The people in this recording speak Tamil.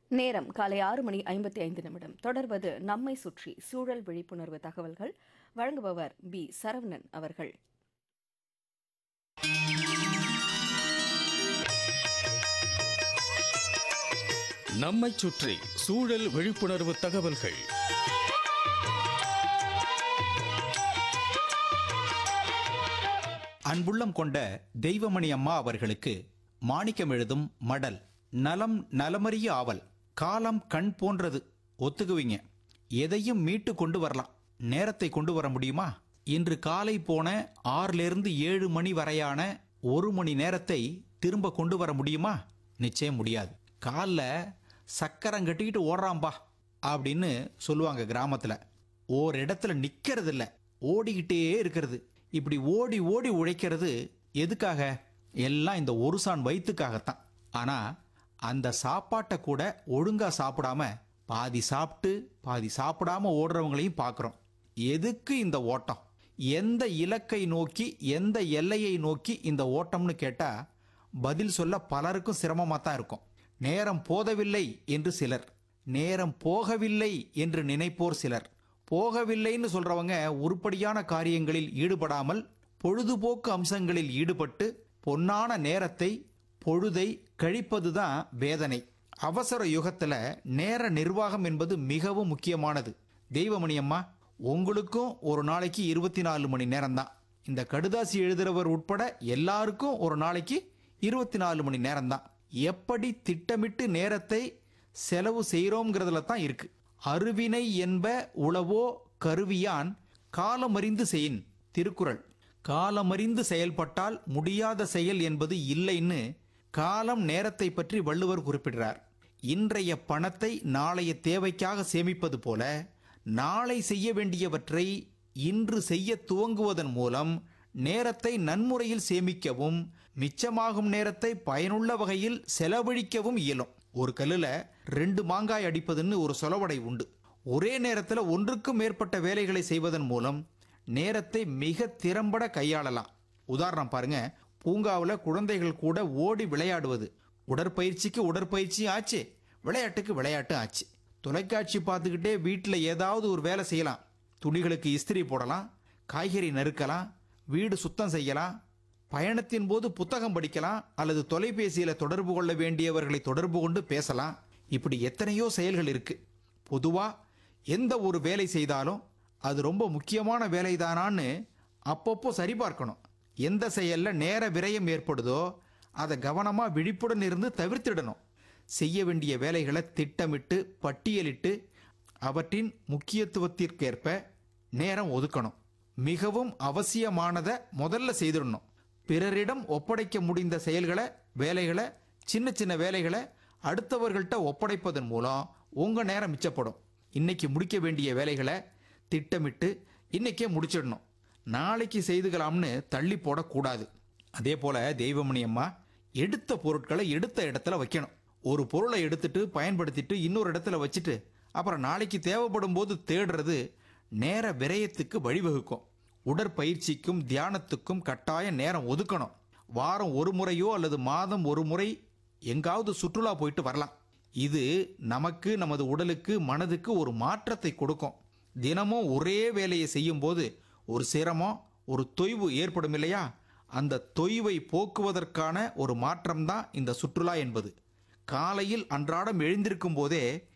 நேரம் காலை ஆறு மணி ஐம்பத்தி ஐந்து நிமிடம் தொடர்வது நம்மை சுற்றி சூழல் விழிப்புணர்வு தகவல்கள் வழங்குபவர் பி சரவணன் அவர்கள் நம்மைச் சுற்றி சூழல் விழிப்புணர்வு தகவல்கள் அன்புள்ளம் கொண்ட தெய்வமணி அம்மா அவர்களுக்கு மாணிக்கம் எழுதும் மடல் நலம் நலமறிய ஆவல் காலம் கண் போன்றது ஒத்துக்குவீங்க எதையும் மீட்டு கொண்டு வரலாம் நேரத்தை கொண்டு வர முடியுமா இன்று காலை போன ஆறிலிருந்து ஏழு மணி வரையான ஒரு மணி நேரத்தை திரும்ப கொண்டு வர முடியுமா நிச்சயம் முடியாது காலில் சக்கரம் கட்டிக்கிட்டு ஓடுறாம்பா அப்படின்னு சொல்லுவாங்க கிராமத்தில் ஓர் இடத்துல நிக்கிறது இல்ல ஓடிக்கிட்டே இருக்கிறது இப்படி ஓடி ஓடி உழைக்கிறது எதுக்காக எல்லாம் இந்த ஒரு சான் வயிற்றுக்காகத்தான் ஆனா அந்த சாப்பாட்டை கூட ஒழுங்கா சாப்பிடாம பாதி சாப்பிட்டு பாதி சாப்பிடாம ஓடுறவங்களையும் பார்க்குறோம் எதுக்கு இந்த ஓட்டம் எந்த இலக்கை நோக்கி எந்த எல்லையை நோக்கி இந்த ஓட்டம்னு கேட்டா பதில் சொல்ல பலருக்கும் சிரமமாக தான் இருக்கும் நேரம் போதவில்லை என்று சிலர் நேரம் போகவில்லை என்று நினைப்போர் சிலர் போகவில்லைன்னு சொல்றவங்க உருப்படியான காரியங்களில் ஈடுபடாமல் பொழுதுபோக்கு அம்சங்களில் ஈடுபட்டு பொன்னான நேரத்தை பொழுதை கழிப்பதுதான் வேதனை அவசர யுகத்துல நேர நிர்வாகம் என்பது மிகவும் முக்கியமானது தெய்வமணி அம்மா உங்களுக்கும் ஒரு நாளைக்கு இருபத்தி நாலு மணி நேரம்தான் இந்த கடுதாசி எழுதுறவர் உட்பட எல்லாருக்கும் ஒரு நாளைக்கு இருபத்தி நாலு மணி நேரம்தான் எப்படி திட்டமிட்டு நேரத்தை செலவு செய்கிறோங்கிறதுல தான் இருக்கு அருவினை என்ப உளவோ கருவியான் காலமறிந்து செயின் திருக்குறள் காலமறிந்து செயல்பட்டால் முடியாத செயல் என்பது இல்லைன்னு காலம் நேரத்தை பற்றி வள்ளுவர் குறிப்பிடுறார் இன்றைய பணத்தை நாளைய தேவைக்காக சேமிப்பது போல நாளை செய்ய வேண்டியவற்றை இன்று செய்ய துவங்குவதன் மூலம் நேரத்தை நன்முறையில் சேமிக்கவும் மிச்சமாகும் நேரத்தை பயனுள்ள வகையில் செலவழிக்கவும் இயலும் ஒரு கல்லுல ரெண்டு மாங்காய் அடிப்பதுன்னு ஒரு சொலவடை உண்டு ஒரே நேரத்தில் ஒன்றுக்கும் மேற்பட்ட வேலைகளை செய்வதன் மூலம் நேரத்தை மிக திறம்பட கையாளலாம் உதாரணம் பாருங்க பூங்காவில் குழந்தைகள் கூட ஓடி விளையாடுவது உடற்பயிற்சிக்கு உடற்பயிற்சி ஆச்சு விளையாட்டுக்கு விளையாட்டு ஆச்சு தொலைக்காட்சி பார்த்துக்கிட்டே வீட்டில் ஏதாவது ஒரு வேலை செய்யலாம் துணிகளுக்கு இஸ்திரி போடலாம் காய்கறி நறுக்கலாம் வீடு சுத்தம் செய்யலாம் பயணத்தின் போது புத்தகம் படிக்கலாம் அல்லது தொலைபேசியில தொடர்பு கொள்ள வேண்டியவர்களை தொடர்பு கொண்டு பேசலாம் இப்படி எத்தனையோ செயல்கள் இருக்கு பொதுவா எந்த ஒரு வேலை செய்தாலும் அது ரொம்ப முக்கியமான வேலைதானான்னு அப்பப்போ சரிபார்க்கணும் எந்த செயல்ல நேர விரயம் ஏற்படுதோ அதை கவனமா விழிப்புடன் இருந்து தவிர்த்திடணும் செய்ய வேண்டிய வேலைகளை திட்டமிட்டு பட்டியலிட்டு அவற்றின் முக்கியத்துவத்திற்கேற்ப நேரம் ஒதுக்கணும் மிகவும் அவசியமானதை முதல்ல செய்திடணும் பிறரிடம் ஒப்படைக்க முடிந்த செயல்களை வேலைகளை சின்ன சின்ன வேலைகளை அடுத்தவர்கள்ட்ட ஒப்படைப்பதன் மூலம் உங்க நேரம் மிச்சப்படும் இன்னைக்கு முடிக்க வேண்டிய வேலைகளை திட்டமிட்டு இன்னைக்கே முடிச்சிடணும் நாளைக்கு செய்துக்கலாம்னு தள்ளி போடக்கூடாது அதே போல தெய்வமணி அம்மா எடுத்த பொருட்களை எடுத்த இடத்துல வைக்கணும் ஒரு பொருளை எடுத்துட்டு பயன்படுத்திட்டு இன்னொரு இடத்துல வச்சுட்டு அப்புறம் நாளைக்கு தேவைப்படும் போது தேடுறது நேர விரயத்துக்கு வழிவகுக்கும் உடற்பயிற்சிக்கும் தியானத்துக்கும் கட்டாய நேரம் ஒதுக்கணும் வாரம் ஒரு முறையோ அல்லது மாதம் ஒரு முறை எங்காவது சுற்றுலா போயிட்டு வரலாம் இது நமக்கு நமது உடலுக்கு மனதுக்கு ஒரு மாற்றத்தை கொடுக்கும் தினமும் ஒரே வேலையை செய்யும் போது ஒரு சிரமம் ஒரு தொய்வு ஏற்படும் இல்லையா அந்த தொய்வை போக்குவதற்கான ஒரு மாற்றம்தான் இந்த சுற்றுலா என்பது காலையில் அன்றாடம் எழுந்திருக்கும் போதே